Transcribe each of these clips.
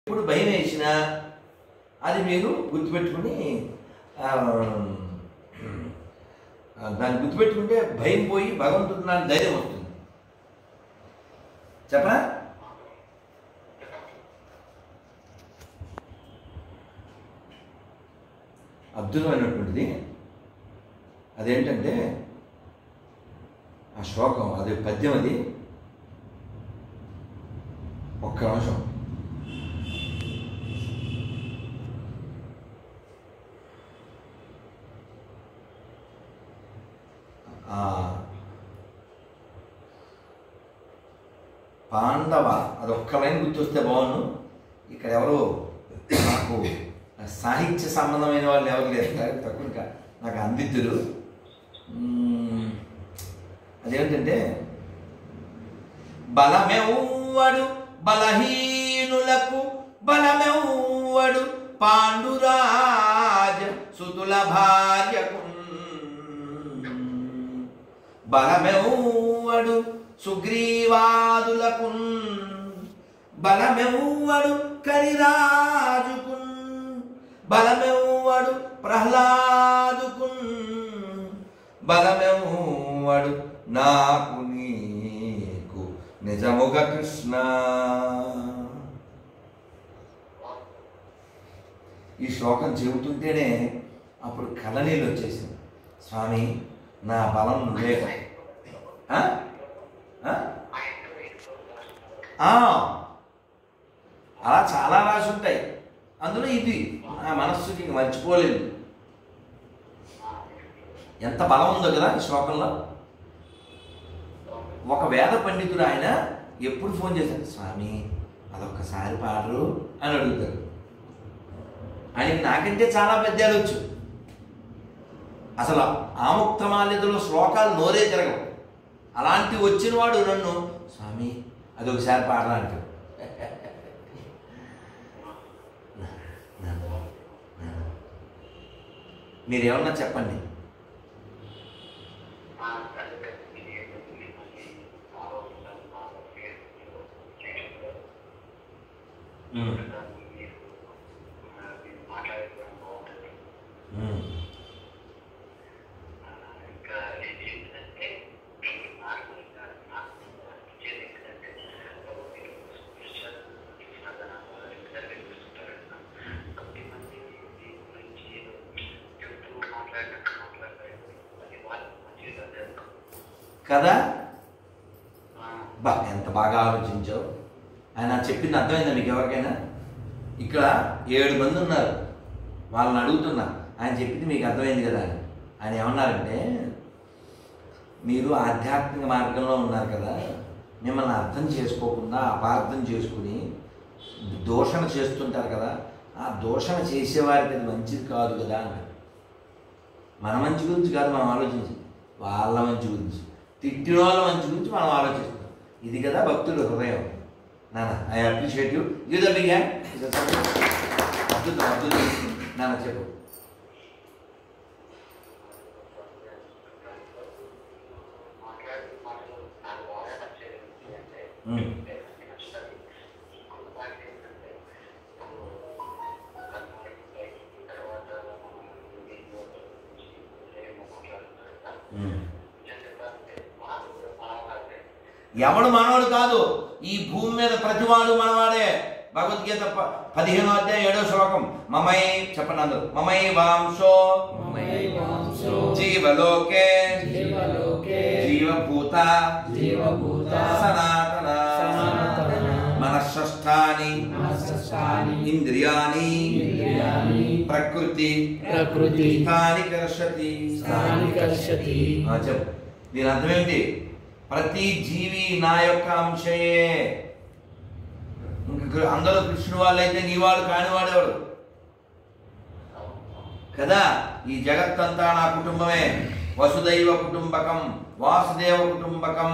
ఎప్పుడు భయం వేసినా అది మీరు గుర్తుపెట్టుకుని ఆ, ఆ, దాన్ని గుర్తుపెట్టుకుంటే భయం పోయి భగవంతుడు నాకు ధైర్యం వస్తుంది చెప్పనా అద్భుతమైనటువంటిది అదేంటంటే ఆ శ్లోకం అది పద్యం అది ఒక్క నిమిషం ఆ, పాండవ అది ఒక్క లైన్ గుర్తొస్తే బాగుండు ఇక్కడ ఎవరు నాకు సాహిత్య సంబంధమైన వాళ్ళు ఎవరు లేరు తక్కువ ఇంకా నాకు అందిద్దురు మ్మ్. అదేంటంటే బలమెవ్వడు బలహీనులకు బలమెవ్వడు పాండురాజ సుతుల భార్యకు బలమెవ్వడు సుగ్రీవాదులకు బలమెవ్వడు కరిరాజుకు బలమెవ్వడు ప్రహ్లాదుకు బలమెవ్వడు నాకు నీకు నిజముగ కృష్ణ ఈ శ్లోకం చెబుతుంటేనే అప్పుడు కళ్ళనీళ్ళు వచ్చేసింది స్వామి నా బలం నువ్వే ఆ? ఆ? ఆ. అలా చాలా రాసి ఉంటాయి అందులో ఇది నా మనస్సుకి ఇంక మర్చిపోలేదు ఎంత బలం ఉందో కదా ఈ శ్లోకంలో ఒక వేద పండితుడు ఆయన ఎప్పుడు ఫోన్ చేశారు స్వామి అదొక్కసారి పాడరు అని అడుగుతారు ఆయనకి నాకంటే చాలా పద్యాలు వచ్చు అసలు ఆముక్తమాల్యతలో శ్లోకాలు నోరే తిరగవు అలాంటి వచ్చిన వాడు నన్ను స్వామి అది ఒకసారి పాడరా అంటాడు మీరేమన్నా చెప్పండి ఉమ్, ఉమ్. కదా బా ఎంత బాగా ఆలోచించావు ఆయన చెప్పింది అర్థమైందా మీకు ఎవరికైనా ఇక్కడ ఏడు మంది ఉన్నారు వాళ్ళని అడుగుతున్నా ఆయన చెప్పింది మీకు అర్థమైంది కదా అని ఆయన ఏమన్నారంటే మీరు ఆధ్యాత్మిక మార్గంలో ఉన్నారు కదా మిమ్మల్ని అర్థం చేసుకోకుండా అపార్థం చేసుకుని దోషణ చేస్తుంటారు కదా ఆ దోషణ చేసేవారికి అది మంచిది కాదు కదా అన్నారు మన మంచి గురించి కాదు మనం ఆలోచించి వాళ్ళ మంచి గురించి తిట్టిన వాళ్ళ మంచి గురించి మనం ఆలోచిస్తాం ఇది కదా భక్తుడు హృదయం నాన్న I appreciate you give the big hand అద్భుతం అద్భుతం నాన్న చెప్పు ఉమ్. ఉమ్. ఎవడు మనవాడు కాదు ఈ భూమి మీద ప్రతివాడు మనవాడే భగవద్గీత ప- పదిహేనో అధ్యాయం ఏడో శ్లోకం మమై చెప్పండి అందరూ మమై వాంశో మమైవాంశో జీవలోకే జీవలోకే జీవభూత జీవభూత సనాతన సనాతన మనశ్ష్టాని మనస్సాని ఇంద్రియాని ఇంద్రియాని ప్రకృతి ప్రకృతి స్థాని కర్షతి స్థానికర్షతి ఆ, చెప్పు దీని అర్థం ఏంటి ప్రతి జీవి నా యొక్క అంశయే ఇంక అందరూ కృష్ణుడు వాళ్ళైతే నీ వాడు కానివాడెవడు కదా ఈ జగత్తంతా నా కుటుంబమే వసుదైవ కుటుంబకం వాసుదేవ కుటుంబకం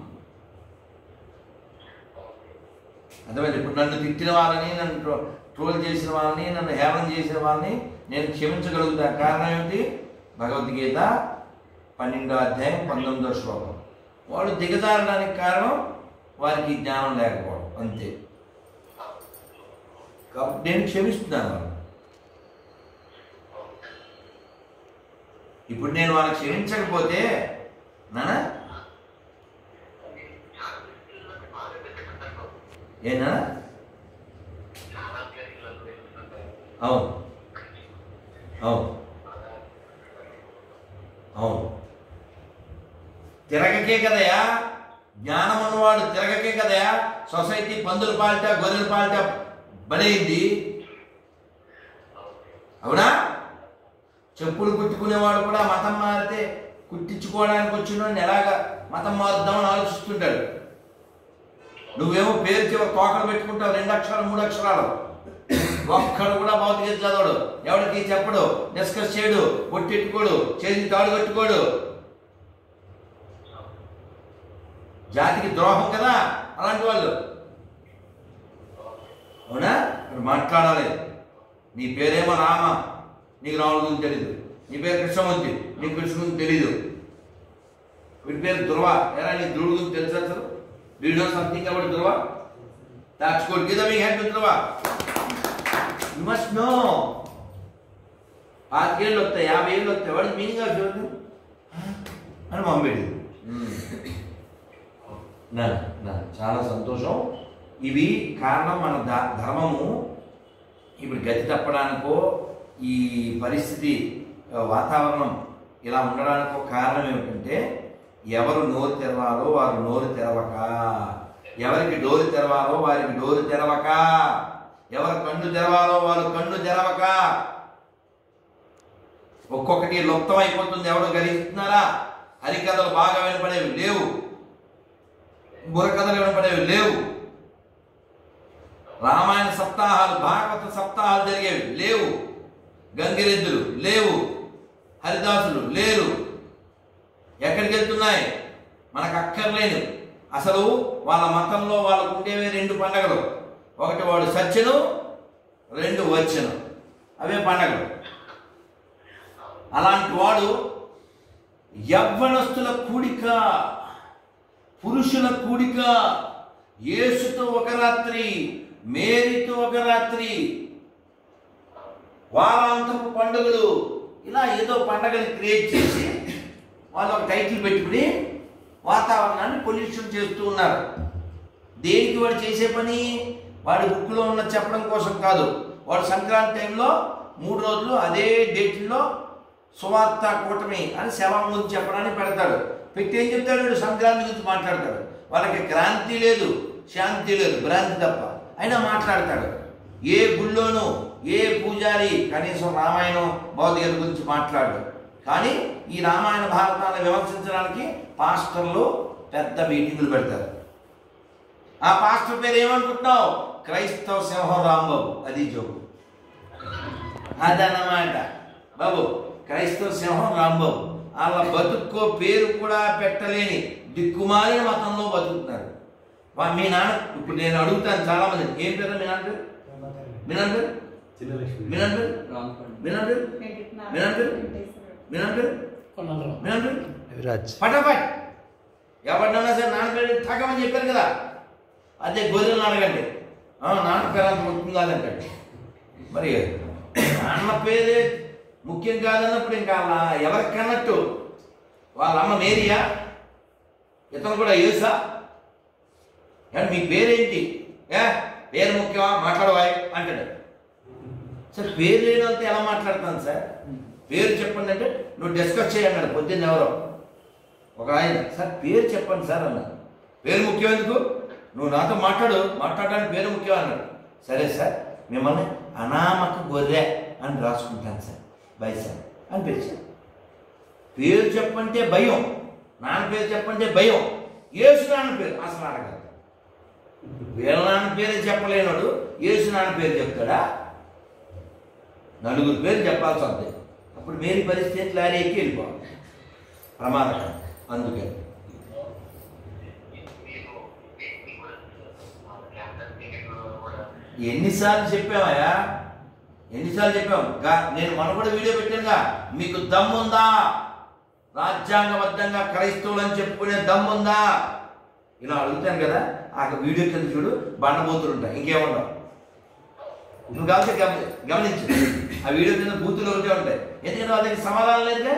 అర్థమైంది ఇప్పుడు నన్ను తిట్టిన వాళ్ళని నన్ను ట్రో- ట్రోల్ చేసిన వాళ్ళని నన్ను హేళన చేసిన వాళ్ళని నేను క్షమించగలుగుతా కారణం ఏమిటి భగవద్గీత పన్నెండో అధ్యాయం పంతొమ్మిదో శ్లోకం వాడు దిగజారడానికి కారణం వారికి జ్ఞానం లేకపోవడం అంతే కాబట్టి నేను క్షమిస్తున్నాను వాళ్ళు ఇప్పుడు నేను వాళ్ళకి క్షమించకపోతే నానా ఏనా అవును అవును అవును తిరగకే కదయా జ్ఞానం ఉన్నవాడు తిరగకే కదయా సొసైటీ పందుల పాలిట గొర్రెల పాలిట బలైంది అవునా చెప్పులు కుట్టుకునేవాడు కూడా మతం మారితే కుట్టించుకోవడానికి వచ్చిన ఎలాగా మతం మారుద్దామని ఆలోచిస్తుంటాడు నువ్వేమో పేరు చివరి తోకలు పెట్టుకుంటావు రెండు అక్షరాలు మూడు అక్షరాలు ఒక్కడు కూడా భౌతిక చదవడు ఎవరికి చెప్పడు డిస్కస్ చేయడు పొట్టెట్టుకోడు చేతి తాడు కట్టుకోడు జాతికి ద్రోహం కదా అలాంటి వాళ్ళు అవునా మరి మాట్లాడాలి నీ పేరేమో రామ నీకు రాముడి గురించి తెలీదు నీ పేరు కృష్ణమూర్తి నీకు కృష్ణ గురించి తెలీదు వీడి పేరు ధ్రువ ఎరా నీ ధ్రువుడి గురించి తెలుసా అసలు do know something about Dhruva దాచుకోడు గీత మీ hand Dhruva you must know పాతికేళ్ళు వస్తాయి యాభై ఏళ్ళు వస్తాయి వాడి మీనింగ్ ఆఫ్ చూడు అని పంపేది నా నా చాలా సంతోషం ఇవి కారణం మన ద- ధర్మము ఇప్పుడు గతి తప్పడానికో ఈ పరిస్థితి ఆ, వాతావరణం ఇలా ఉండడానికో కారణం ఏమిటంటే ఎవరు నోరు తెరవాలో వారు నోరు తెరవక ఎవరికి డోరు తెరవాలో వారికి డోరు తెరవక ఎవరు కన్ను తెరవాలో వారు కన్ను తెరవక ఒక్కొక్కటి లుప్తం అయిపోతుంది ఎవరు గ్రహిస్తున్నారా హరికథలు బాగా వినపడేవి లేవు బుర్రకథలు వినపడేవి లేవు రామాయణ సప్తాహాలు భాగవత సప్తాహాలు జరిగేవి లేవు గంగిరెద్దులు లేవు హరిదాసులు లేరు ఎక్కడికి వెళ్తున్నాయి మనకు అక్కర్లేదు అసలు వాళ్ళ మతంలో వాళ్ళకు ఉండేవి రెండు పండగలు ఒకటి వాడు సత్యను రెండు వచ్చను అవే పండగలు అలాంటి వాడు యవ్వనస్తుల కూడిక పురుషుల కూడిక యేసుతో ఒక రాత్రి మేరీతో ఒక రాత్రి వారాంతపు పండుగలు ఇలా ఏదో పండగలు క్రియేట్ చేసి వాళ్ళు ఒక టైటిల్ పెట్టుకుని వాతావరణాన్ని పొల్యూషన్ చేస్తూ ఉన్నారు దేనికి వాడు చేసే పని వాడి బుక్లో ఉన్న చెప్పడం కోసం కాదు వాడు సంక్రాంతి టైంలో మూడు రోజులు అదే డేట్లో సువార్త కూటమి అని శవం గురించి చెప్పడానికి పెడతాడు పెట్టి ఏం చెప్తాడు వీడు సంక్రాంతి గురించి మాట్లాడతాడు వాళ్ళకి క్రాంతి లేదు శాంతి లేదు భ్రాంతి తప్ప అయినా మాట్లాడతాడు ఏ గుళ్ళోనూ ఏ పూజారి కనీసం రామాయణం భౌతికత గురించి మాట్లాడు కానీ ఈ రామాయణ భారతాన్ని విమర్శించడానికి పాస్టర్లు పెద్ద మీటింగులు పెడతారు ఆ పాస్టర్ పేరు ఏమనుకుంటున్నావు క్రైస్తవ సింహం రాంబాబు అది జోకు అదన్నమాట బాబు క్రైస్తవ సింహం రాంబాబు వాళ్ళ బతుక్కో పేరు కూడా పెట్టలేని దిక్కుమాలిన మతంలో బతుకుతున్నారు వా- మీ నాన్న ఇప్పుడు నేను అడుగుతాను చాలా మంది ఏం పేరు మీ నాన్న పేరు మీ నాన్న పేరు మీ నాన్న పేరు మీ నాన్న పేరు వినండి. మీ నాన్న పేరు కొనలరావు మీ నాన్న పేరు విరాజ్ ఫటాఫట్ ఎవరినైనా సరే నాన్న పేరు తగ్గమని చెప్పారు కదా అదే గొర్రెలు అడగండి ఆ, నాన్న పేరు అంత ముఖ్యం కాదంటండి మరి నాన్న పేరే ముఖ్యం కాదన్నప్పుడు ఇంకా వాళ్ళ ఎవరికి అన్నట్టు వాళ్ళ అమ్మ మేరియా ఇతను కూడా యేసా ఏమంటే మీ పేరేంటి ఏ పేరు ముఖ్యమా మాట్లాడవాయి అంటాడు సార్ పేరు లేని వాళ్ళతో ఎలా మాట్లాడతాను సార్ పేరు చెప్పండి అంటే నువ్వు డిస్కస్ చేయన్నాడు పొద్దున్న ఎవరో ఒక ఆయన సార్ పేరు చెప్పండి సార్ అన్నాడు పేరు ముఖ్యం ఎందుకు నువ్వు నాతో మాట్లాడు మాట్లాడడానికి పేరు ముఖ్యం అన్నాడు సరే సార్ మిమ్మల్ని అనామక గొర్రె అని రాసుకుంటాను సార్ బై సార్ అని పిలిచాను పేరు చెప్పంటే భయం నాన్న పేరు చెప్పంటే భయం ఏసు నాన్న పేరు అసలు అడగదు వీళ్ళ నాన్న పేరే చెప్పలేనాడు ఏసు నాన్న పేరు చెప్తాడా నలుగురు పేరు చెప్పాల్సి వస్తుంది అప్పుడు మేరీ పరిస్థితి లారీ ఎక్కి వెళ్ళిపోవాలి ప్రమాదకరం అందుకే ఎన్నిసార్లు చెప్పామయ్యా ఎన్నిసార్లు చెప్పాం గా- నేను మన కూడా వీడియో పెట్టానుగా మీకు దమ్ముందా రాజ్యాంగబద్ధంగా క్రైస్తవులని చెప్పుకునే దమ్ముందా ఇలా అడుగుతాను కదా ఆ వీడియో కింద చూడు బండబోతులు ఉంటాయి ఇంకేముండవు నువ్వు కావాల్సి గమని గమనించు ఆ వీడియో కింద బూతులు ఒకటే ఉంటాయి ఎందుకంటే వాళ్ళకి సమాధానం లేదుగా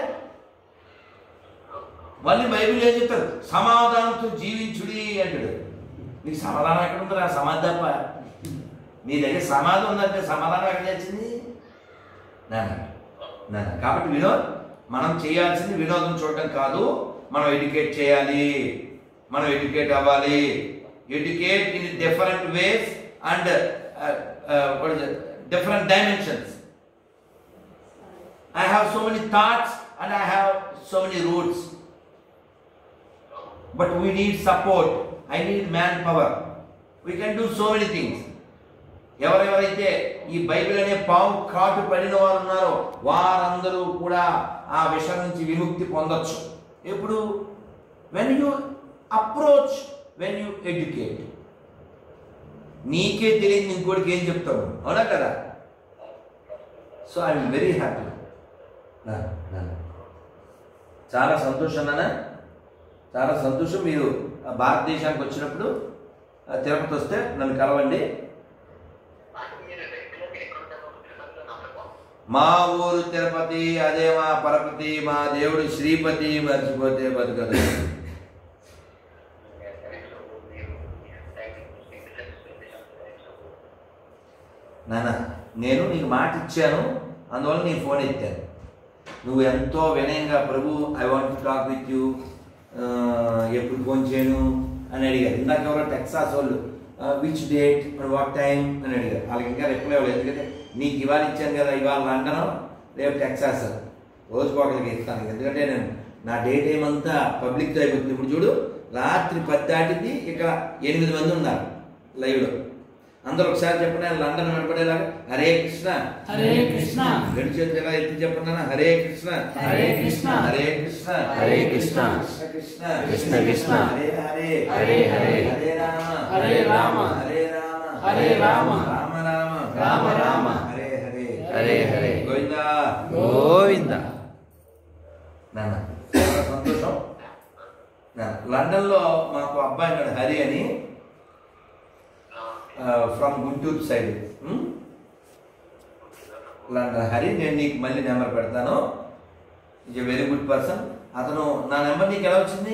మళ్ళీ బైబిల్ ఏం చెప్తారు సమాధానంతో జీవించుడి అంటాడు నీకు సమాధానం ఎక్కడ ఉందిరా సమాధి తప్ప నీ దగ్గర సమాధి ఉందంటే సమాధానం ఎక్కడ వచ్చింది నాన్న నాన్న కాబట్టి వినోద్ మనం చేయాల్సింది వినోదం చూడటం కాదు మనం ఎడ్యుకేట్ చేయాలి మనం ఎడ్యుకేట్ అవ్వాలి educate in different ways and different dimensions I have so many thoughts and I have so many roots. But we need support. I need manpower. We can do so many things. ఎవరెవరైతే ఈ Bible అనే పాము కాటు పడిన వారు ఉన్నారో వారందరూ కూడా ఆ విషయం నుంచి విముక్తి పొందొచ్చు ఎప్పుడు when you approach when you educate నీకే తెలియదు ఇంకోటికి ఏం చెప్తావు అవునా కదా సో ఐఎమ్ వెరీ హ్యాపీ చాలా సంతోషం నాన్న చాలా సంతోషం మీరు ఆ భారతదేశానికి వచ్చినప్పుడు ఆ తిరుపతి వస్తే నన్ను కలవండి మా ఊరు తిరుపతి అదే మా పరపతి మా దేవుడు శ్రీపతి మర్చిపోతే బతుకదు నాన్న నేను నీకు మాట ఇచ్చాను అందువల్ల నీ ఫోన్ ఎత్తాను నువ్వు ఎంతో వినయంగా Prabhu I want to talk with you ఎప్పుడు ఫోన్ చేయను అని అడిగారు ఇందాక ఎవరో టెక్సాస్ వాళ్ళు విచ్ డేట్ వాట్ టైం అని అడిగారు వాళ్ళకి ఇంకా రిప్లై ఇవ్వలేదు ఎందుకంటే నీకు ఇవాళ ఇచ్చాను కదా ఇవాళ లండన్ రేపు టెక్సాస్ రోజుకు ఒకరికి ఇస్తాను ఎందుకంటే నేను నా డే టైం అంతా పబ్లిక్ అయిపోతుంది ఇప్పుడు చూడు రాత్రి పది దాటింది ఇక్కడ ఎనిమిది మంది ఉన్నారు లైవ్లో అందరూ ఒకసారి చెప్పండి ఆయన లండన్ వినపడేలాగా హరే కృష్ణ హరే కృష్ణ రెండు చేతులు ఎలా ఎత్తి చెప్పండి హరే కృష్ణ హరే కృష్ణ హరే కృష్ణ హరే కృష్ణ కృష్ణ కృష్ణ కృష్ణ కృష్ణ హరే హరే హరే హరే హరే రామ హరే రామ హరే రామ హరే రామ రామ రామ రామ రామ హరే హరే హరే హరే గోవిందా గోవింద నాన్న చాలా సంతోషం నాన్న లండన్లో మాకు అబ్బాయి ఉన్నాడు హరి అని ఫ్రమ్ గుంటూరు సైడ్ లండన్ హరి నేను నీకు మళ్ళీ నెంబర్ పెడతాను is a very good person అతను నా నెంబర్ నీకు ఎలా వచ్చింది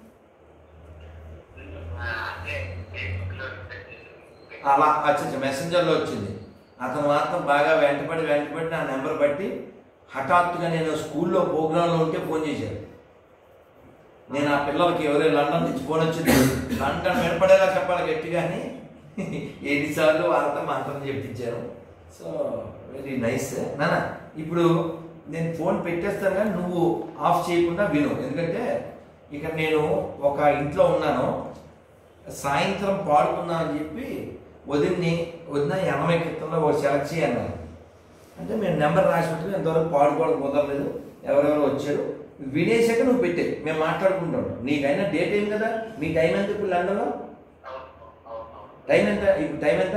అలా అచ్చా మెసెంజర్లో వచ్చింది అతను మాత్రం బాగా వెంటపడి వెంటపడి నా నెంబర్ బట్టి హఠాత్తుగా నేను స్కూల్లో ప్రోగ్రాంలో ఉంటే ఫోన్ చేశాడు నేను ఆ పిల్లలకి ఎవరే లండన్ నుంచి ఫోన్ వచ్చింది లండన్ వినపడేలా చెప్పాలి గట్టిగాని ఎన్నిసార్లు వాళ్ళతో మాత్రం చెప్పించాను సో వెరీ నైస్ నాన్న ఇప్పుడు నేను ఫోన్ పెట్టేస్తాను కానీ నువ్వు ఆఫ్ చేయకుండా విను ఎందుకంటే ఇక్కడ నేను ఒక ఇంట్లో ఉన్నాను సాయంత్రం పాడుకుందాం అని చెప్పి వదిన్ని వదిన ఎనభై క్రితంలో ఒక సెలెక్ట్ చేయన్నారు అంటే మేము నెంబర్ రాసి పెట్టుకుని ఎంతవరకు పాడుకోవడం కుదరలేదు ఎవరెవరు వచ్చారు వినేసాక నువ్వు పెట్టే మేము మాట్లాడుకుంటాం నీకైనా డే టైం కదా మీ టైం ఎంత ఇప్పుడు లండన్లో టైం ఎంత ఇప్పుడు టైం ఎంత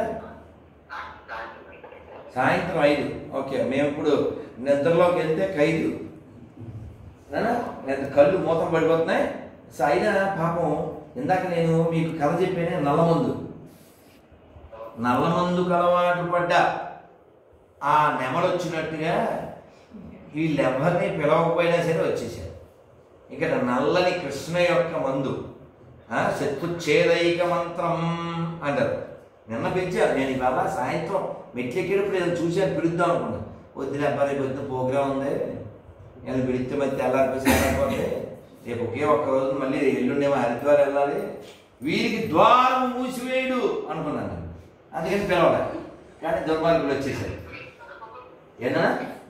సాయంత్రం ఐదు ఓకే మేము ఇప్పుడు నిద్రలోకి వెళ్తే ఖైదు నానా? లేదా కళ్ళు మూతం పడిపోతున్నాయి సో అయినా పాపం ఇందాక నేను మీకు కథ చెప్పానే నల్లమందు నల్లమందుకు అలవాటు పడ్డా ఆ నెమడొచ్చినట్టుగా వీళ్ళెవరిని పిలవకపోయినా సరే వచ్చేసారు ఇక్కడ నల్లని కృష్ణ యొక్క మందు ఆ, శత్రుచ్ఛేదైక మంత్రం అంటారు నిన్న పిలిచారు నేను ఇవాళ సాయంత్రం మెట్లెక్కేటప్పుడు ఏదో చూశాను పిలుద్దాం అనుకున్నాను వద్దులే అబ్బాయి పొద్దున ప్రోగ్రామ్ ఉంది నేను పిలిస్తే మరి తెల్లారిపోతే రేపు ఒకే ఒక్క రోజు మళ్ళీ ఎల్లుండేమో హరిద్వార్ వెళ్ళాలి వీరికి ద్వారం మూసివేయడు అనుకున్నాను నేను. అందుకని పిలవాలి కానీ దుర్మార్గులు వచ్చేసారు ఏనా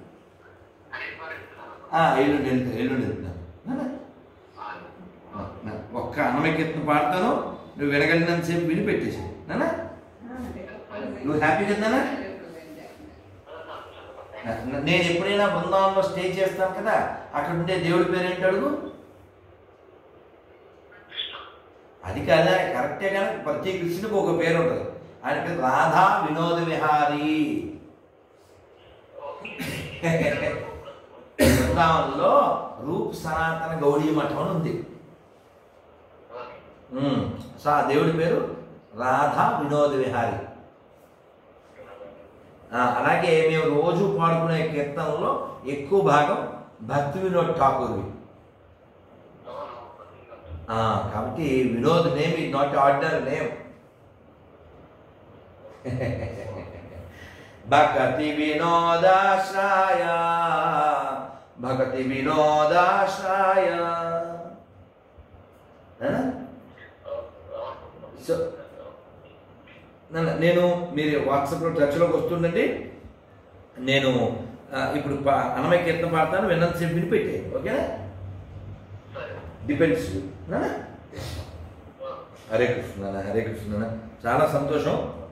ఆ, ఎల్లుండి వెళ్తా ఎల్లుండి వెళ్తున్నాను నాన్న, నా ఒక్క అన్నమకెత్తును పాడతాను నువ్వు వినగలిగినంతసేపు విని పెట్టేసి నానా నువ్వు హ్యాపీ కదా నేను ఎప్పుడైనా బృందావనంలో స్టే చేస్తాను కదా అక్కడ ఉండే దేవుడి పేరు ఏంటి అడుగు అది కాదా కరెక్టే కానీ ప్రతి కృష్ణుడికి ఒక పేరు ఉంటుంది ఆయన పేరు రాధా వినోద విహారీ బృందావనంలో రూప్ సనాతన గౌడీ మఠం అని ఉంది ఉమ్. సో ఆ దేవుడి పేరు రాధా వినోద విహారి ఆ, అలాగే మేము రోజు పాడుకునే కీర్తనలో ఎక్కువ భాగం భక్తి వినోద్ ఠాకూర్వి ఆ, కాబట్టి Vinod name is not ordinary name భక్తి వినోదాశ్రాయ భక్తి వినోదాశ్రాయ ఆ? సో నన్ను నేను మీరు వాట్సాప్లో టచ్లోకి వస్తుండండి నేను ఆ, ఇప్పుడు పా- అన్నమయ్య కీర్తన పాడతాను విన్నంతసేపు వినిపెట్టే ఓకేనా డిపెండ్స్ హరే కృష్ణ హరే కృష్ణ చాలా సంతోషం